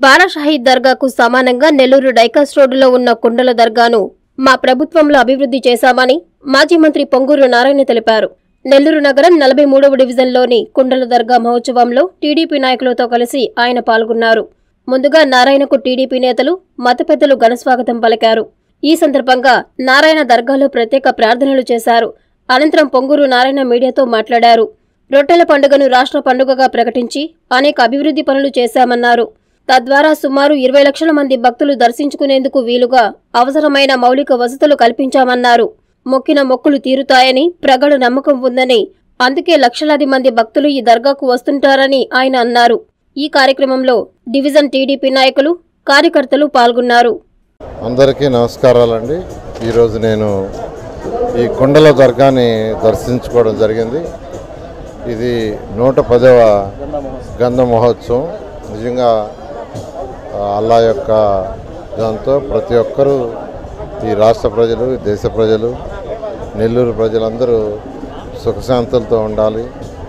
బారాషాహీద్ దర్గాకు సమానంగా నెల్లూరు డైకాస్ రోడ్డులో ఉన్న కుండల దర్గాను మా ప్రభుత్వంలో అభివృద్ధి చేశామని మాజీ మంత్రి పొంగూరు నారాయణ తెలిపారు నెల్లూరు నగరం నలభై మూడవ డివిజన్లోని కుండల దర్గా మహోత్సవంలో టీడీపీ నాయకులతో కలిసి ఆయన పాల్గొన్నారు ముందుగా నారాయణకు టీడీపీ నేతలు మత పెద్దలు ఘనస్వాగతం పలికారు ఈ సందర్భంగా నారాయణ దర్గాలో ప్రత్యేక ప్రార్థనలు చేశారు అనంతరం పొంగూరు నారాయణ మీడియాతో మాట్లాడారు రొట్టెల పండుగను రాష్ట్ర పండుగగా ప్రకటించి అనేక అభివృద్ధి పనులు చేశామన్నారు తద్వారా సుమారు ఇరవై లక్షల మంది భక్తులు దర్శించుకునేందుకు వీలుగా అవసరమైన మౌలిక వసతులు కల్పించామన్నారు మొక్కిన మొక్కులు తీరుతాయని ప్రగడు నమ్మకం ఉందని అందుకే లక్షలాది మంది భక్తులు ఈ దర్గాకు వస్తుంటారని ఆయన అన్నారు ఈ కార్యక్రమంలో డివిజన్ టీడీపీ నాయకులు కార్యకర్తలు పాల్గొన్నారు అందరికీ నమస్కారాలండి ఈరోజు నేను ఈ కొండల దర్గాని దర్శించుకోవడం జరిగింది ఇది నూట పదవ గంధ మహోత్సవం నిజంగా ఆ, అల్లా యొక్క దాంతో ప్రతి ఒక్కరూ ఈ రాష్ట్ర ప్రజలు ఈ దేశ ప్రజలు నెల్లూరు ప్రజలందరూ సుఖశాంతులతో ఉండాలి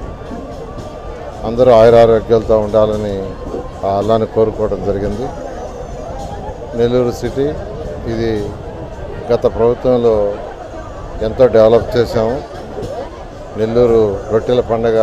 అందరూ ఆయురారోగ్యాలతో ఉండాలని ఆ అల్లాని కోరుకోవడం జరిగింది నెల్లూరు సిటీ ఇది గత ప్రభుత్వంలో ఎంతో డెవలప్ చేశాము నెల్లూరు రొట్టెల పండగ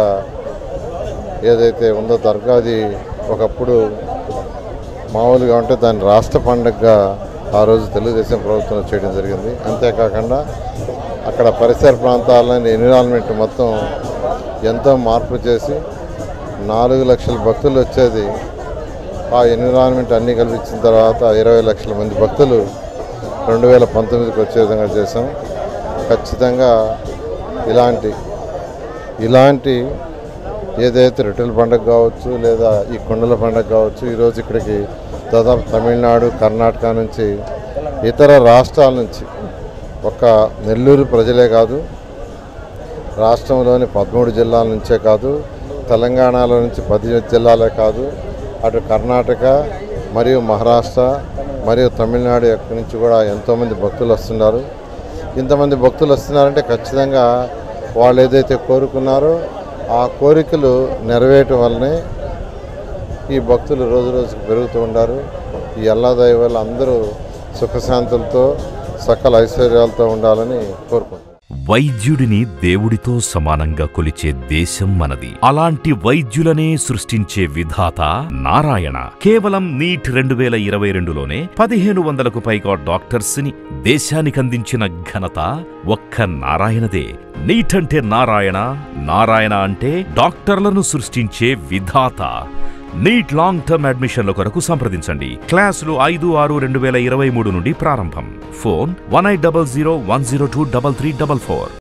ఏదైతే ఉందో దర్గా అది ఒకప్పుడు మామూలుగా ఉంటే దాన్ని రాష్ట్ర పండగగా ఆ రోజు తెలుగుదేశం ప్రభుత్వం చేయడం జరిగింది అంతేకాకుండా అక్కడ పరిసర ప్రాంతాలని ఎన్విరాన్మెంట్ మొత్తం ఎంతో మార్పు చేసి నాలుగు లక్షల భక్తులు వచ్చేది ఆ ఎన్విరాన్మెంట్ అన్నీ కల్పించిన తర్వాత ఇరవై లక్షల మంది భక్తులు రెండు వేల పంతొమ్మిదికి వచ్చే విధంగా చేసాం ఖచ్చితంగా ఇలాంటి ఇలాంటి ఏదైతే రిటైల్ పండుగ కావచ్చు లేదా ఈ కొండల పండుగ కావచ్చు ఈరోజు ఇక్కడికి దాదాపు తమిళనాడు కర్ణాటక నుంచి ఇతర రాష్ట్రాల నుంచి ఒక నెల్లూరు ప్రజలే కాదు రాష్ట్రంలోని పదమూడు జిల్లాల నుంచే కాదు తెలంగాణలో నుంచి పది జిల్లాలే కాదు అటు కర్ణాటక మరియు మహారాష్ట్ర మరియు తమిళనాడు ఎక్కడి నుంచి కూడా ఎంతోమంది భక్తులు వస్తున్నారు ఇంతమంది భక్తులు వస్తున్నారంటే ఖచ్చితంగా వాళ్ళు ఏదైతే కోరుకున్నారో ఆ కోరికలు నెరవేయటం వల్లనే ఈ భక్తులు రోజు రోజుకు పెరుగుతూ ఉండారు ఈ అల్లాదయ వల్ల అందరూ సుఖశాంతులతో సకల ఐశ్వర్యాలతో ఉండాలని కోరుకుంటున్నాను వైద్యుడిని దేవుడితో సమానంగా కొలిచే దేశం మనది అలాంటి వైద్యులనే సృష్టించే విధాత నారాయణ కేవలం నీట్ రెండు వేల ఇరవై రెండులోనే పదిహేను వందలకు పైగా డాక్టర్స్ ని దేశానికి అందించిన ఘనత ఒక్క నారాయణదే నీట్ అంటే నారాయణ నారాయణ అంటే డాక్టర్లను సృష్టించే విధాత నీట్ లాంగ్ టర్మ్ అడ్మిషన్ల కొరకు సంప్రదించండి క్లాసులు ఐదు ఆరు రెండు వేల ఇరవై మూడు నుండి ప్రారంభం phone one eight double zero one zero two double three double four